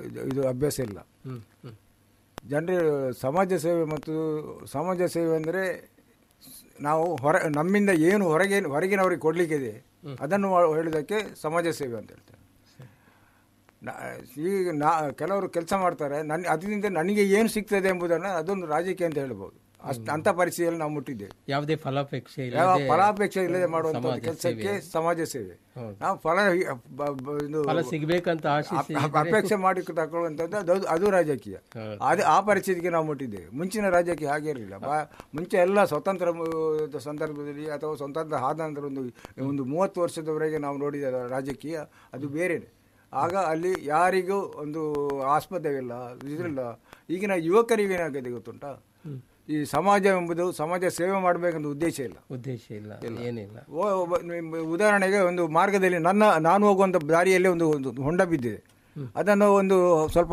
ಇದು- ಇದು ಅಭ್ಯಾಸ ಇಲ್ಲ ಹ್ಮ್ ಹ್ಮ್ ಜನರು ಸಮಾಜ ಸೇವೆ ಮತ್ತು ಸಮಾಜ ಸೇವೆ ಅಂದರೆ ನಾವು ಹೊರ ನಮ್ಮಿಂದ ಏನು ಹೊರಗೆ ಹೊರಗಿನವರಿಗೆ ಕೊಡಲಿಕ್ಕಿದೆ ಅದನ್ನು ಮಾ- ಹೇಳೋದಕ್ಕೆ ಸಮಾಜ ಸೇವೆ ಅಂತ ಹೇಳ್ತಾರೆ ನಾ- ಈಗ ನಾ ಕೆಲವರು ಕೆಲಸ ಮಾಡ್ತಾರೆ ನನ್ನ ಅದರಿಂದ ನನಗೆ ಏನು ಸಿಗ್ತದೆ ಎಂಬುದನ್ನು ಅದೊಂದು ರಾಜಕೀಯ ಅಂತ ಹೇಳ್ಬೋದು ಅಷ್ಟು ಅಂಥ ಪರಿಸ್ಥಿತಿಯಲ್ಲಿ ನಾವು ಮುಟ್ಟಿದ್ದೇವೆ ಯಾವುದೇ ಫಲಾಪೇಕ್ಷೆ ಇಲ್ಲ ಯಾವ ಫಲಾಪೇಕ್ಷೆ ಇಲ್ಲದೆ ಮಾಡುವಂಥ ಸಮಾಜ ಕೆಲಸಕ್ಕೆ ಸಮಾಜ ಸೇವೆ ಹೌದು. ನಾವು ಫಲ ಬ- ಬ- ಇದು ಫಲ ಸಿಗ್ಬೇಕಂತ ಆಶಿಸಿ ಅಪ್- ಅಪೇಕ್ಷೆ ಮಾಡಿ ತಗೊಳ್ಳುವಂಥದ್ದು ಅದು ಅದು ರಾಜಕೀಯ ಹೌದು. ಅದು ಆ ಪರಿಸ್ಥಿತಿಗೆ ನಾವು ಮುಟ್ಟಿದ್ದೇವೆ ಮುಂಚಿನ ರಾಜ್ಯಕ್ಕೆ ಹಾಗೆ ಇರಲಿಲ್ಲ ಬಾ- ಮುಂಚೆ ಎಲ್ಲ ಸ್ವತಂತ್ರ ಮು- ಸಂದರ್ಭದಲ್ಲಿ ಅಥವಾ ಸ್ವತಂತ್ರ ಆದ ನಂತರ ಒಂದು ಒಂದು ಮೂವತ್ತು ವರ್ಷದವರೆಗೆ ನಾವು ನೋಡಿದ ರಾಜಕೀಯ ಅದು ಬೇರೆನೆ ಆಗ ಅಲ್ಲಿ ಯಾರಿಗೂ ಒಂದು ಆಸ್ಪದವಿಲ್ಲ ಇದಿಲ್ಲ ಈಗಿನ ಯುವಕರಿಗೆ ಏನಾಗಿದೆ ಗೊತ್ತುಂಟಾ ಈ ಸಮಾಜ ಎಂಬುದು ಸಮಾಜ ಸೇವೆ ಮಾಡಬೇಕಂತ ಉದ್ದೇಶ ಇಲ್ಲ ಉದ್ದೇಶ ಇಲ್ಲ ಏನಿಲ್ಲ ಓ- ಒಬ್ಬ- ನಿಮ್- ಉದಾಹರಣೆಗೆ ಒಂದು ಮಾರ್ಗದಲ್ಲಿ ನನ್ನ ನಾನು ಹೋಗುವಂಥ ದಾರಿಯಲ್ಲಿ ಒಂದು ಒಂದು ಹೊಂಡ ಬಿದ್ದಿದೆ ಅದನ್ನು ಒಂದು ಸ್ವಲ್ಪ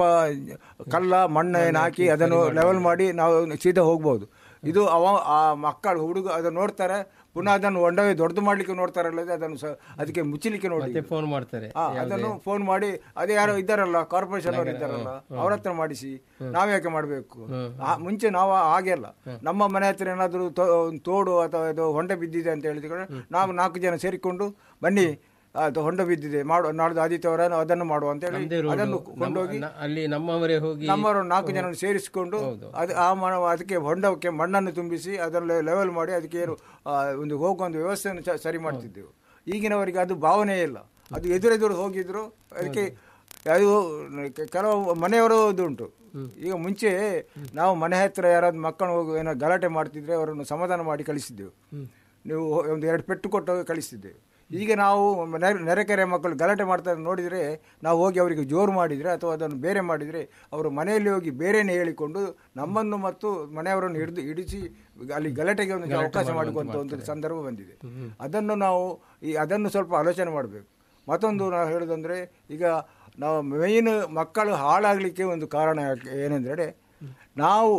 ಕಲ್ಲ ಮಣ್ಣು ಏನು ಹಾಕಿ ಅದನ್ನು ಲೆವೆಲ್ ಮಾಡಿ ನಾವು ಸೀದಾ ಹೋಗ್ಬೋದು ಇದು ಅವ ಆ ಮಕ್ಕಳು ಹುಡುಗ ಅದನ್ನು ನೋಡ್ತಾರೆ ಪುನಃ ಅದನ್ನು ಹೊಂಡವೇ ದೊಡ್ಡದು ಮಾಡ್ಲಿಕ್ಕೆ ನೋಡ್ತಾರಲ್ಲದೆ ಅದನ್ನು ಸ ಅದಕ್ಕೆ ಮುಚ್ಚಲಿಕ್ಕೆ ನೋಡಿ ಮತ್ತೆ ಫೋನ್ ಮಾಡ್ತಾರೆ ಆ, ಅದನ್ನು ಫೋನ್ ಮಾಡಿ ಅದೇ ಯಾರೋ ಇದ್ದಾರಲ್ಲ ಕಾರ್ಪೊರೇಷನ್ ಅವರು ಇದ್ದಾರಲ್ಲ ಅವ್ರ ಹತ್ರ ಮಾಡಿಸಿ ನಾವ್ ಯಾಕೆ ಮಾಡಬೇಕು ಮುಂಚೆ ನಾವು ಹಾಗೆ ಅಲ್ಲ ನಮ್ಮ ಮನೆ ಹತ್ರ ಏನಾದರೂ ತೋಡು ಅಥವಾ ಇದು ಹೊಂಡ ಬಿದ್ದಿದೆ ಅಂತ ಹೇಳಿದ್ರೆ ನಾವು ನಾಲ್ಕು ಜನ ಸೇರಿಕೊಂಡು ಬನ್ನಿ ಅದು ಹೊಂಡ ಬಿದ್ದಿದೆ ಮಾಡು ನಾಡ್ದು ಆದಿತ್ಯವಾರ ಅದನ್ನು ಮಾಡುವ ಅಂತ ಹೇಳಿ ನಮ್ದೇ road. ಅದನ್ನು ನಮ್ಮ- ಕೊಂಡೋಗಿ ನ- ಅಲ್ಲಿ ನಮ್ಮವರೇ ಹೋಗಿ ನಮ್ಮವರು ನಾಲ್ಕು ಜನ ಸೇರಿಸಿಕೊಂಡು ಅದು ಆ ಮನ ಅದಕ್ಕೆ ಹೊಂಡಕ್ಕೆ ಮಣ್ಣನ್ನು ತುಂಬಿಸಿ ಅದನ್ನು ಲೆವೆಲ್ ಮಾಡಿ ಅದಕ್ಕೆ ಏನು ಆ, ಒಂದು ಹೋಗುವ ಒಂದು ವ್ಯವಸ್ಥೆಯನ್ನು ಚ- ಸರಿ ಮಾಡ್ತಿದ್ದೆವು ಈಗಿನವರಿಗೆ ಅದು ಭಾವನೆ ಇಲ್ಲ ಅದು ಎದುರೆದುರು ಹೋಗಿದ್ರು ಅದಕ್ಕೆ ಅದು ಕೆ- ಕೆಲವು ಮನೆಯವರು ಉಂಟು ಈಗ ಮುಂಚೆ ನಾವು ಮನೆ ಹತ್ರ ಯಾರಾದ್ರು ಮಕ್ಕಳು ಹೋಗಿ ಏನೋ ಗಲಾಟೆ ಮಾಡ್ತಿದ್ರೆ ಅವರನ್ನು ಸಮಾಧಾನ ಮಾಡಿ ಕಳಿಸಿದ್ದೆವು ನೀವು ಹೋ- ಒಂದು ಎರಡು ಪೆಟ್ಟು ಕೊಟ್ಟು ಕಳಿಸ್ತಿದ್ದೆವು ಈಗ ನಾವು ನೆರೆ- ನೆರೆಕೆರೆ ಮಕ್ಕಳು ಗಲಾಟೆ ಮಾಡ್ತಾರೆ ನೋಡಿದರೆ ನಾವು ಹೋಗಿ ಅವರಿಗೆ ಜೋರು ಮಾಡಿದರೆ ಅಥವಾ ಅದನ್ನು ಬೇರೆ ಮಾಡಿದರೆ ಅವರು ಮನೆಯಲ್ಲಿ ಹೋಗಿ ಬೇರೆನೇ ಹೇಳಿಕೊಂಡು ನಮ್ಮನ್ನು ಮತ್ತು ಮನೆಯವರನ್ನು ಹಿಡಿದು ಹಿಡಿಸಿ ಅಲ್ಲಿ ಗಲಾಟೆಗೆ ಒಂದು ಅವಕಾಶ ಮಾಡಿಕೊಂತ ಒಂದು ಸಂದರ್ಭ ಬಂದಿದೆ ಅದನ್ನು ನಾವು ಈ ಅದನ್ನು ಸ್ವಲ್ಪ ಆಲೋಚನೆ ಮಾಡಬೇಕು ಮತ್ತೊಂದು ನಾವು ಹೇಳೋದಂದರೆ ಈಗ ನಾವು ಮೇಯ್ನ್ ಮಕ್ಕಳು ಹಾಳಾಗಲಿಕ್ಕೆ ಒಂದು ಕಾರಣ ಯಾಕೆ- ಏನೆಂದರೆ ನಾವು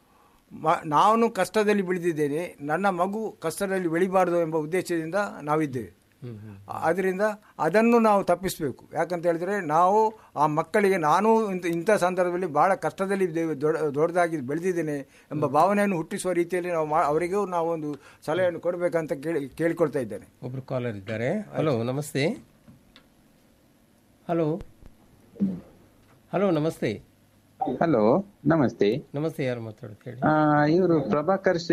ಮ ನಾನು ಕಷ್ಟದಲ್ಲಿ ಬೆಳೆದಿದ್ದೇನೆ ನನ್ನ ಮಗು ಕಷ್ಟದಲ್ಲಿ ಬೆಳಿಬಾರ್ದು ಎಂಬ ಉದ್ದೇಶದಿಂದ ನಾವಿದ್ದೇವೆ ಆದ್ದರಿಂದ ಅದನ್ನು ನಾವು ತಪ್ಪಿಸಬೇಕು ಯಾಕಂತ ಹೇಳಿದರೆ ನಾವು ಆ ಮಕ್ಕಳಿಗೆ ನಾನು ಇಂಥ ಇಂಥ ಸಂದರ್ಭದಲ್ಲಿ ಭಾಳ ಕಷ್ಟದಲ್ಲಿ ಇದ್ದೇವೆ ದೊಡ್ಡ ದೊಡ್ಡದಾಗಿ ಬೆಳೆದಿದ್ದೇನೆ ಎಂಬ ಭಾವನೆಯನ್ನು ಹುಟ್ಟಿಸುವ ರೀತಿಯಲ್ಲಿ ನಾವು ಮಾ ಅವರಿಗೂ ನಾವು ಒಂದು ಸಲಹೆಯನ್ನು ಕೊಡಬೇಕಂತ ಕೇಳಿ ಕೇಳಿಕೊಳ್ತಾ ಇದ್ದೇನೆ ಒಬ್ರು ಕಾಲರ್ ಇದ್ದಾರೆ ಹಲೋ ನಮಸ್ತೆ ಹಲೋ ಹಲೋ ನಮಸ್ತೆ ಹಲೋ ನಮಸ್ತೆ ನಮಸ್ತೆ ಯಾರು ಮಾತಾಡೋದು ಹೇಳಿ ಇವರು ಪ್ರಭಾಕರ್ ಶ್ರೀ